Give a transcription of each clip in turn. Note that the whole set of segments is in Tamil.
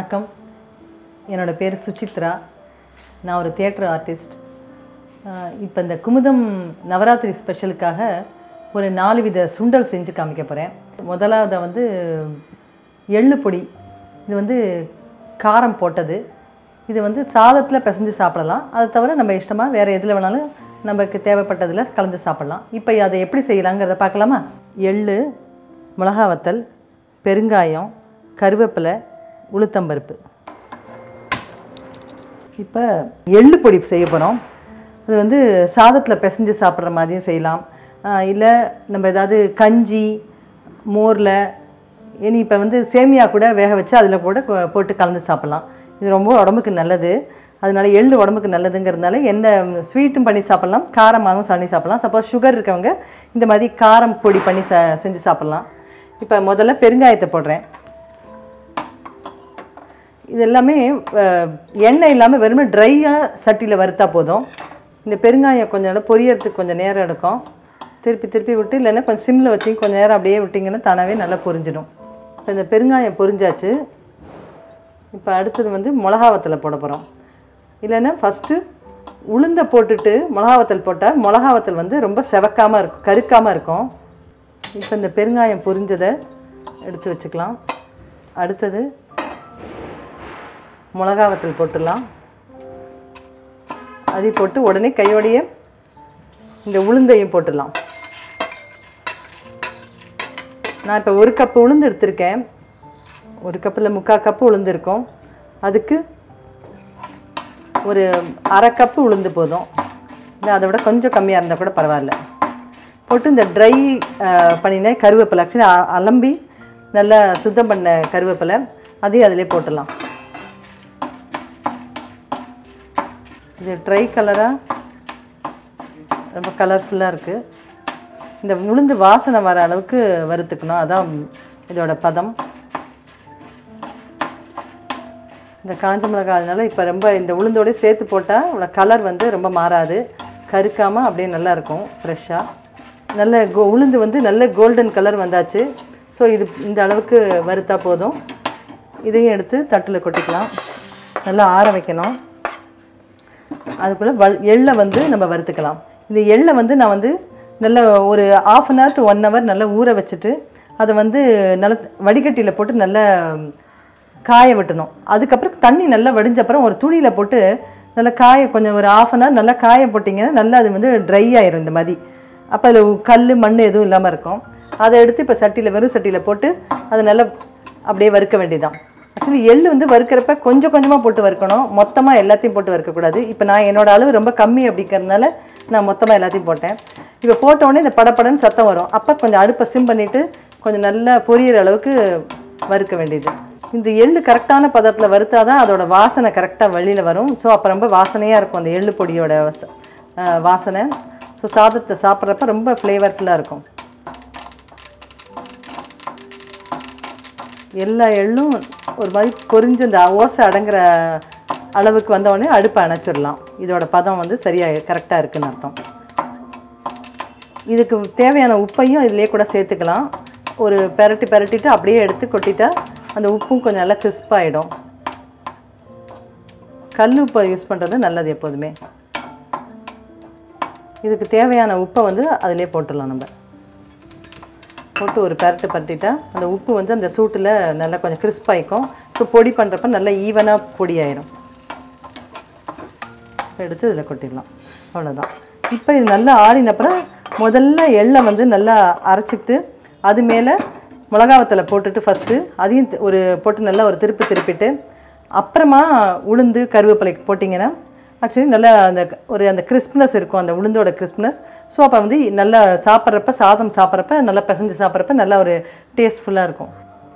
வணக்கம் என்னோட பேர் சுசித்ரா நான் ஒரு தியேட்டர் ஆர்டிஸ்ட் இப்போ இந்த குமுதம் நவராத்திரி ஸ்பெஷலுக்காக ஒரு நாலு வித சுண்டல் செஞ்சு காமிக்க போகிறேன் முதலாவது வந்து எள்ளு பொடி இது வந்து காரம் போட்டது இது வந்து சாதத்தில் பிசைஞ்சு சாப்பிடலாம் அது தவிர நம்ம இஷ்டமாக வேறு எதில் வேணாலும் நமக்கு தேவைப்பட்டதில் கலந்து சாப்பிடலாம் இப்போ அதை எப்படி செய்யலாங்கிறத பார்க்கலாமா எள்ளு மிளகா வத்தல் பெருங்காயம் கருவேப்பிலை உளுத்தம்பருப்பு இப்போ எள்ளு பொடி செய்ய போகிறோம் அது வந்து சாதத்தில் பிசைஞ்சு சாப்பிட்ற மாதிரியும் செய்யலாம் இல்லை நம்ம ஏதாவது கஞ்சி மோரில் இனி இப்போ வந்து சேமியா கூட வேக வச்சு அதில் கூட கொ- போட்டு கலந்து சாப்பிட்லாம் இது ரொம்ப உடம்புக்கு நல்லது அதனால எள்ளு உடம்புக்கு நல்லதுங்கிறதுனால எந்த ஸ்வீட்டும் பண்ணி சாப்பிட்லாம் காரமாகவும் பண்ணி சாப்பிட்லாம் சப்போஸ் சுகர் இருக்கவங்க இந்த மாதிரி காரம் பொடி பண்ணி ச செஞ்சு சாப்பிட்லாம் இப்போ முதல்ல பெருங்காயத்தை போடுறேன் இது எல்லாமே அஹ், எண்ணெய் இல்லாமல் வெறுமே ட்ரையாக சட்டியில் வறுத்தா போதும் இந்த பெருங்காயம் கொஞ்சம் நேரம் பொரியறதுக்கு கொஞ்சம் நேரம் எடுக்கும் திருப்பி திருப்பி விட்டு இல்லைன்னா கொஞ்சம் சிம்மில் வச்சு கொஞ்சம் நேரம் அப்படியே விட்டிங்கன்னா தானாகவே நல்லா பொரிஞ்சிடும் இப்போ இந்த பெருங்காயம் பொரிஞ்சாச்சு இப்போ அடுத்தது வந்து மிளகா வத்தலை போட போகிறோம் இல்லைன்னா ஃபஸ்ட்டு உளுந்தை போட்டுட்டு மிளகா வத்தல் போட்டால் மிளகா வத்தல் வந்து ரொம்ப செவக்காமல் இருக்கும் கருக்காமல் இருக்கும் இப்போ இந்த பெருங்காயம் பொரிஞ்சதை எடுத்து வச்சுக்கலாம் அடுத்தது மிளகா வத்தல் போட்டுடலாம் அதையும் போட்டு உடனே கையோடையே இந்த உளுந்தையும் போட்டுடலாம் நான் இப்போ ஒரு கப்பு உளுந்து எடுத்திருக்கேன் ஒரு கப்பில் முக்கால் கப்பு உளுந்து இருக்கும் அதுக்கு ஒரு அரை கப்பு உளுந்து போதும் இல்லை அதை விட கொஞ்சம் கம்மியாக இருந்தால் கூட பரவாயில்ல போட்டு இந்த ட்ரை பண்ணின கருவேப்பிலை ஆக்சுவலி அலம்பி நல்லா சுத்தம் பண்ண கருவேப்பிலை அதையும் அதிலே போட்டுடலாம் இது ட்ரை கலராக ரொம்ப கலர்ஃபுல்லாக இருக்குது இந்த உளுந்து வாசனை வர அளவுக்கு வறுத்துக்கணும் அதான் இதோட பதம் இந்த காஞ்ச மிளகாய் அதனால இப்போ ரொம்ப இந்த உளுந்தோடய சேர்த்து போட்டால் இவ்வளோ கலர் வந்து ரொம்ப மாறாது கருக்காமல் அப்படியே நல்லா இருக்கும் ஃப்ரெஷ்ஷாக நல்ல கோ உளுந்து வந்து நல்ல கோல்டன் கலர் வந்தாச்சு ஸோ இது இந்த அளவுக்கு வறுத்தா போதும் இதையும் எடுத்து தட்டில் கொட்டிக்கலாம் நல்லா ஆற வைக்கணும் அதுக்குள்ளே வல் எள்ளை வந்து நம்ம வறுத்துக்கலாம் இந்த எள்ளை வந்து நான் வந்து நல்ல ஒரு half an hour to one hour நல்லா ஊற வச்சுட்டு அதை வந்து நல்ல வடிகட்டியில் போட்டு நல்லா காய விட்டணும் அதுக்கப்புறம் தண்ணி நல்லா வடிஞ்ச அப்புறம் ஒரு துணியில் போட்டு நல்லா காய கொஞ்சம் ஒரு ஆஃப் அன் ஹவர் நல்லா காய போட்டிங்கன்னா நல்லா அது வந்து ட்ரை ஆயிரும் இந்த மாதிரி அப்போ அதில் கல் மண் எதுவும் இல்லாமல் இருக்கும் அதை எடுத்து இப்போ சட்டியில் வெறும் சட்டியில் போட்டு அதை நல்லா அப்படியே வறுக்க வேண்டியதுதான் ஆக்சுவலி எள்ளு வந்து வறுக்கிறப்ப கொஞ்சம் கொஞ்சமாக போட்டு வறுக்கணும் மொத்தமாக எல்லாத்தையும் போட்டு வறுக்கக்கூடாது இப்போ நான் என்னோட அளவு ரொம்ப கம்மி அப்படிங்கிறதுனால நான் மொத்தமாக எல்லாத்தையும் போட்டேன் இப்போ போட்ட உடனே இந்த படபடன்னு சத்தம் வரும் அப்போ கொஞ்சம் அடுப்பை சிம் பண்ணிவிட்டு கொஞ்சம் நல்லா பொரியிற அளவுக்கு வறுக்க வேண்டியது இந்த எள்ளு கரெக்டான பதத்தில் வறுத்தா தான் அதோட வாசனை கரெக்டாக வெளியில் வரும் ஸோ அப்போ ரொம்ப வாசனையாக இருக்கும் அந்த எள்ளு பொடியோட வச- அஹ் வாசனை ஸோ சாதத்தை சாப்பிட்றப்ப ரொம்ப ஃப்ளேவர்ஃபுல்லாக இருக்கும் எல்லா எள்ளும் ஒரு மாதிரி பொரிஞ்சு இந்த ஓசை அடங்குற அளவுக்கு வந்த உடனே அடுப்பை அணைச்சிடலாம் இதோட பதம் வந்து சரியாக கரெக்டாக இருக்குன்னு அர்த்தம் இதுக்கு தேவையான உப்பையும் இதிலே கூட சேர்த்துக்கலாம் ஒரு பெரட்டி பெரட்டிட்டு அப்படியே எடுத்து கொட்டிட்டா அந்த உப்பும் கொஞ்சம் நல்லா கிறிஸ்பாயிடும் கல் உப்பை யூஸ் பண்ணுறது நல்லது எப்போதுமே இதுக்கு தேவையான உப்பை வந்து அதிலே போட்டுடலாம் நம்ம போட்டு ஒரு பெரட்டு பரட்டிட்டா அந்த உப்பு வந்து அந்த சூட்டில் நல்லா கொஞ்சம் கிறிஸ்பாயிக்கும் ஸோ பொடி பண்ணுறப்ப நல்லா ஈவனாக பொடி ஆயிரும் எடுத்து இதில் கொட்டிடலாம் அவ்வளோதான் இப்போ இது நல்லா ஆறினப்புறம் முதல்ல எள்ளை வந்து நல்லா அரைச்சிட்டு அது மேலே மிளகாவத்தில் போட்டுட்டு ஃபஸ்ட்டு அதையும் தி- ஒரு போட்டு நல்லா ஒரு திருப்பி திருப்பிட்டு அப்புறமா உளுந்து கருவேப்பிலை போட்டிங்கன்னா ஆக்சுவலி நல்லா அந்த க- ஒரு அந்த கிறிஸ்ப்னஸ் இருக்கும் அந்த உளுந்தோட கிறிஸ்ப்னஸ் ஸோ அப்போ வந்து நல்லா சாப்பிட்றப்ப சாதம் சாப்பிட்றப்ப நல்லா பிசைஞ்சு சாப்பிட்றப்ப நல்லா ஒரு டேஸ்ட்ஃபுல்லாக இருக்கும்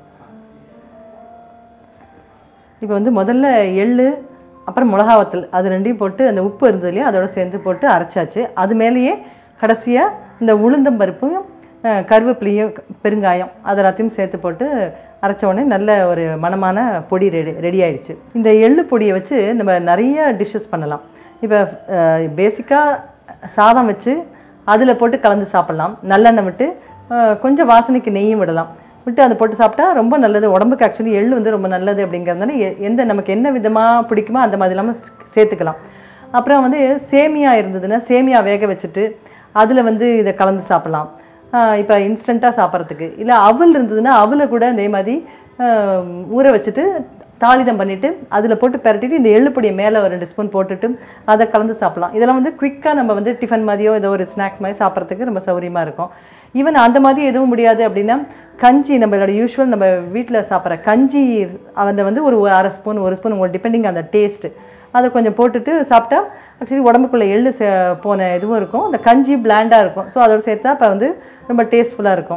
இப்போ வந்து முதல்ல எள்ளு அப்புறம் மிளகா வத்தல் அது ரெண்டையும் போட்டு அந்த உப்பு இருந்தது இல்லையா அதோட சேர்ந்து போட்டு அரைச்சாச்சு அது மேலேயே கடைசியாக இந்த உளுந்தம் பருப்பும் அஹ், கருவேப்பிலையும் க- பெருங்காயம் அது எல்லாத்தையும் சேர்த்து போட்டு அரைச்ச உடனே நல்ல ஒரு மணமான பொடி ரெடி ரெடி ஆயிடுச்சு இந்த எள்ளு பொடியை வச்சு நம்ம நிறைய டிஷ்ஷஸ் பண்ணலாம் இப்போ பேசிக்காக சாதம் வச்சு அதில் போட்டு கலந்து சாப்பிட்லாம் நல்லெண்ணெய் விட்டு அஹ், கொஞ்சம் வாசனைக்கு நெய்யும் விடலாம் விட்டு அதை போட்டு சாப்பிட்டா ரொம்ப நல்லது உடம்புக்கு ஆக்சுவலி எள்ளு வந்து ரொம்ப நல்லது அப்படிங்கிறதுனால எ- எந்த நமக்கு என்ன விதமாக பிடிக்குமோ அந்த மாதிரி இல்லாமல் சேர்த்துக்கலாம் அப்புறம் வந்து சேமியா இருந்ததுன்னா சேமியா வேக வச்சுட்டு அதில் வந்து இதை கலந்து சாப்பிட்லாம் இப்போ இன்ஸ்டண்ட்டாக சாப்பிட்றதுக்கு இல்லை அவல் இருந்ததுன்னா அவலை கூட இதே மாதிரி ஆஹ், ஊற வச்சுட்டு தாளிதம் பண்ணிவிட்டு அதில் போட்டு பெரட்டிட்டு இந்த எள்ளுப்பொடியை மேலே ஒரு ரெண்டு ஸ்பூன் போட்டுட்டு அதை கலந்து சாப்பிடலாம் இதெல்லாம் வந்து குயிக்காக நம்ம வந்து டிஃபன் மாதிரியோ ஏதோ ஒரு ஸ்நாக்ஸ் மாதிரி சாப்பிட்றதுக்கு ரொம்ப சௌகரியமாக இருக்கும் ஈவன் அந்த மாதிரி எதுவும் முடியாது அப்படின்னா கஞ்சி நம்மளோட யூஸ்வல் நம்ம வீட்டில் சாப்பிட்ற கஞ்சி அதை வந்து ஒரு அரை ஸ்பூன் ஒரு ஸ்பூன் உங்களுக்கு டிபெண்டிங் அந்த டேஸ்ட்டு அதை கொஞ்சம் போட்டுட்டு சாப்பிட்டா ஆக்சுவலி உடம்புக்குள்ள எள்ளு சே போன இதுவும் இருக்கும் அந்த கஞ்சி பிளாண்டாக இருக்கும் ஸோ அதோட சேர்த்தா இப்போ வந்து ரொம்ப டேஸ்ட்ஃபுல்லாக இருக்கும்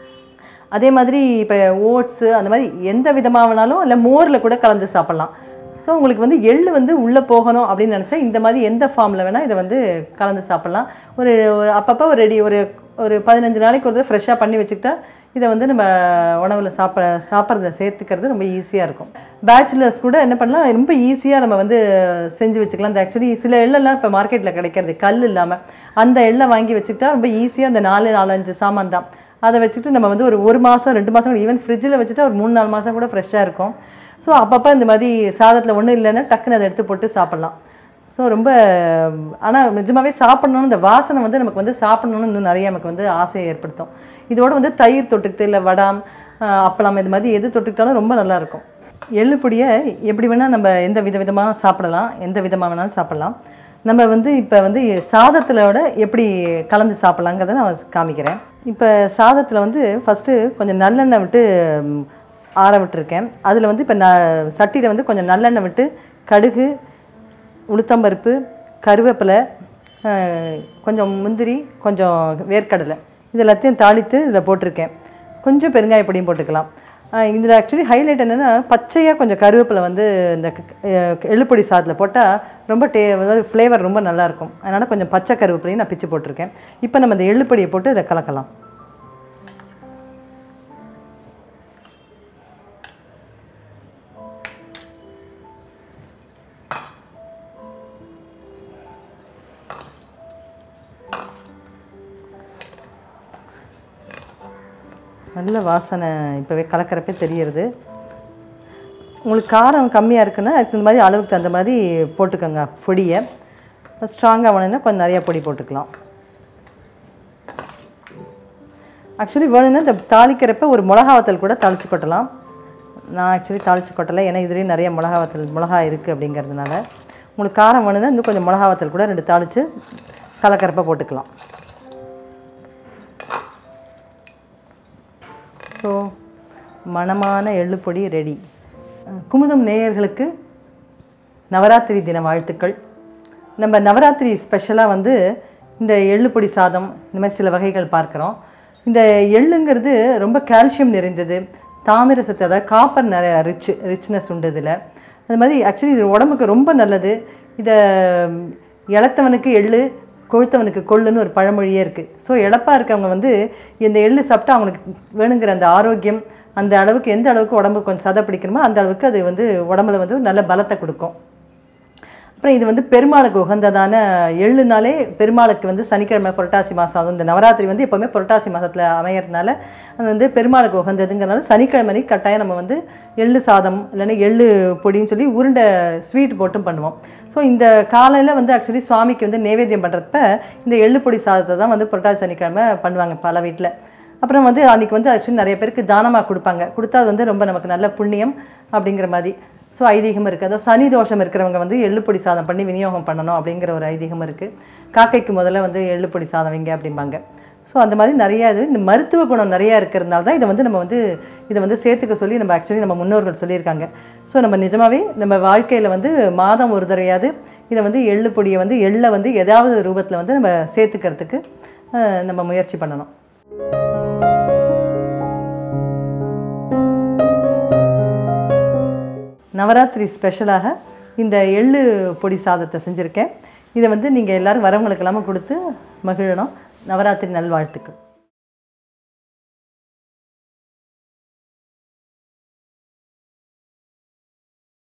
அதே மாதிரி இப்போ ஓட்ஸு அந்த மாதிரி எந்த விதமாக வேணாலும் இல்லை மோரில் கூட கலந்து சாப்பிட்லாம் ஸோ உங்களுக்கு வந்து எள்ளு வந்து உள்ளே போகணும் அப்படின்னு நினச்சா இந்த மாதிரி எந்த ஃபார்மில் வேணால் இதை வந்து கலந்து சாப்பிட்லாம் ஒரு அப்பப்போ ஒரு ரெடி ஒரு ஒரு பதினஞ்சு நாளைக்கு ஒரு தடவை ஃப்ரெஷ்ஷாக பண்ணி வச்சுக்கிட்டா இதை வந்து நம்ம உணவில் சாப்பிட சாப்பிட்றத சேர்த்துக்கிறது ரொம்ப ஈஸியாக இருக்கும் பேச்சுலர்ஸ் கூட என்ன பண்ணலாம் ரொம்ப ஈஸியாக நம்ம வந்து செஞ்சு வச்சுக்கலாம் இந்த ஆக்சுவலி சில எள்ளெல்லாம் இப்போ மார்க்கெட்டில் கிடைக்கிறது கல் இல்லாமல் அந்த எள்ளை வாங்கி வச்சுக்கிட்டா ரொம்ப ஈஸியாக அந்த நாலு நாலஞ்சு சாமான் தான் அதை வச்சுட்டு நம்ம வந்து ஒரு ஒரு மாதம் ரெண்டு மாதம் ஈவன் ஃப்ரிட்ஜில் வச்சுட்டா ஒரு மூணு நாலு மாதம் கூட ஃப்ரெஷ்ஷாக இருக்கும் ஸோ அப்பப்போ இந்த மாதிரி சாதத்தில் ஒன்றும் இல்லைன்னா டக்குன்னு அதை எடுத்து போட்டு சாப்பிட்லாம் ஸோ ரொம்ப ஆனால் நிஜமாவே சாப்பிடணும்னு இந்த வாசனை வந்து நமக்கு வந்து சாப்பிடணும்னு இன்னும் நிறைய நமக்கு வந்து ஆசையை ஏற்படுத்தும் இதோட வந்து தயிர் தொட்டுக்கிட்டு இல்லை வடாம் ஆஹ் அப்பளம் இது மாதிரி எது தொட்டுக்கிட்டாலும் ரொம்ப நல்லாயிருக்கும் எள்ளு பொடியை எப்படி வேணால் நம்ம எந்த வித விதமாக சாப்பிடலாம் எந்த விதமாக வேணாலும் சாப்பிடலாம் நம்ம வந்து இப்போ வந்து சாதத்திலோட எப்படி கலந்து சாப்பிட்லாங்கிறத நான் காமிக்கிறேன் இப்போ சாதத்தில் வந்து ஃபஸ்ட்டு கொஞ்சம் நல்லெண்ணெய் விட்டு ம், ஆற விட்டுருக்கேன் அதில் வந்து இப்போ நான் சட்டியில் வந்து கொஞ்சம் நல்லெண்ணெய் விட்டு கடுகு உளுத்தம்பருப்பு கருவேப்பிலை அஹ், கொஞ்சம் முந்திரி கொஞ்சம் வேர்க்கடலை இது எல்லாத்தையும் தாளித்து இதில் போட்டிருக்கேன் கொஞ்சம் பெருங்காய பொடியும் போட்டுக்கலாம் இதில் ஆக்சுவலி ஹைலைட் என்னென்னா பச்சையாக கொஞ்சம் கருவேப்பிலை வந்து இந்த க- அஹ், எள்ளுப்பொடி சாதத்தில் போட்டால் ரொம்ப டே அதாவது ஃப்ளேவர் ரொம்ப நல்லாயிருக்கும் அதனால் கொஞ்சம் பச்சை கருவேப்பிலையும் நான் பிச்சு போட்டிருக்கேன் இப்போ நம்ம இந்த எள்ளுப்பொடியை போட்டு இதை கலக்கலாம் நல்ல வாசனை இப்போவே கலக்கிறப்பே தெரியறது உங்களுக்கு காரம் கம்மியாக இருக்குன்னா அதுக்கு இந்த மாதிரி அளவுக்கு தகுந்த மாதிரி போட்டுக்கோங்க பொடியை ஸ்ட்ராங்காக வேணும்னா கொஞ்சம் நிறையா பொடி போட்டுக்கலாம் ஆக்சுவலி வேணும்னா இந்த தாளிக்கிறப்ப ஒரு மிளகா வத்தல் கூட தாளிச்சு கொட்டலாம் நான் ஆக்சுவலி தாளிச்சு கொட்டலை ஏன்னா இதுலேயும் நிறைய மிளகா வத்தல் மிளகா இருக்குது அப்படிங்கிறதுனால உங்களுக்கு காரம் வேணும்னா இன்னும் கொஞ்சம் மிளகா வத்தல் கூட ரெண்டு தாளித்து கலக்கிறப்ப போட்டுக்கலாம் ஸோ மணமான எள்ளுப்பொடி ரெடி குமுதம் நேயர்களுக்கு நவராத்திரி தின வாழ்த்துக்கள் நம்ம நவராத்திரி ஸ்பெஷலாக வந்து இந்த எள்ளுப்பொடி சாதம் இந்த மாதிரி சில வகைகள் பார்க்குறோம் இந்த எள்ளுங்கிறது ரொம்ப கால்சியம் நிறைந்தது தாமிர சத்து அதாவது காப்பர் நிறைய ரிச் ரிச்னஸ் உண்டு இதில் அது மாதிரி ஆக்சுவலி இது உடம்புக்கு ரொம்ப நல்லது இதை இளத்தவனுக்கு எள்ளு கொழுத்தவனுக்கு கொள்ளுன்னு ஒரு பழமொழியே இருக்குது ஸோ இழப்பாக இருக்கவங்க வந்து இந்த எள்ளு சாப்பிட்டா அவங்களுக்கு வேணுங்கிற அந்த ஆரோக்கியம் அந்த அளவுக்கு எந்த அளவுக்கு உடம்புக்கு கொஞ்சம் சதை பிடிக்கணுமோ அந்த அளவுக்கு அது வந்து உடம்புல வந்து நல்ல பலத்தை கொடுக்கும் அப்புறம் இது வந்து பெருமாளுக்கு உகந்ததான எள்ளுனாலே பெருமாளுக்கு வந்து சனிக்கிழமை புரட்டாசி மாதம் அதுவும் இந்த நவராத்திரி வந்து எப்போவுமே புரட்டாசி மாதத்தில் அமையறதுனால அது வந்து பெருமாளுக்கு உகந்ததுங்கிறனால சனிக்கிழமை அன்னைக்கு கட்டாயம் நம்ம வந்து எள்ளு சாதம் இல்லைன்னா எள்ளு பொடின்னு சொல்லி உருண்டை ஸ்வீட் போட்டும் பண்ணுவோம் ஸோ இந்த காலையில் வந்து ஆக்சுவலி சுவாமிக்கு வந்து நைவேத்தியம் பண்ணுறப்ப இந்த எள்ளு பொடி சாதத்தை தான் வந்து புரட்டாசி சனிக்கிழமை பண்ணுவாங்க பல வீட்டில் அப்புறம் வந்து அன்றைக்கி வந்து ஆக்சுவலி நிறைய பேருக்கு தானமாக கொடுப்பாங்க கொடுத்தா அது வந்து ரொம்ப நமக்கு நல்ல புண்ணியம் அப்படிங்கிற மாதிரி ஸோ ஐதீகம் இருக்குது அதோ சனி தோஷம் இருக்கிறவங்க வந்து எள்ளுப்பொடி சாதம் பண்ணி விநியோகம் பண்ணணும் அப்படிங்கிற ஒரு ஐதீகம் இருக்குது காக்கைக்கு முதல்ல வந்து எள்ளுப்பொடி சாதம் வைங்க அப்படிம்பாங்க ஸோ அந்த மாதிரி நிறையா இது இந்த மருத்துவ குணம் நிறையா இருக்கிறதுனால தான் இதை வந்து நம்ம வந்து இதை வந்து சேர்த்துக்க சொல்லி நம்ம ஆக்சுவலி நம்ம முன்னோர்கள் சொல்லியிருக்காங்க ஸோ நம்ம நிஜமாவே நம்ம வாழ்க்கையில் வந்து மாதம் ஒரு தடவையாவது இதை வந்து எள்ளு பொடியை வந்து எள்ளை வந்து ஏதாவது ரூபத்தில் வந்து நம்ம சேர்த்துக்கிறதுக்கு அஹ், நம்ம முயற்சி பண்ணணும் நவராத்திரி ஸ்பெஷலாக இந்த எள்ளு பொடி சாதத்தை செஞ்சுருக்கேன் இதை வந்து நீங்கள் எல்லோரும் வரவங்களுக்கு எல்லாமே கொடுத்து மகிழணும் நவராத்திரி நல்வாழ்த்துக்கள்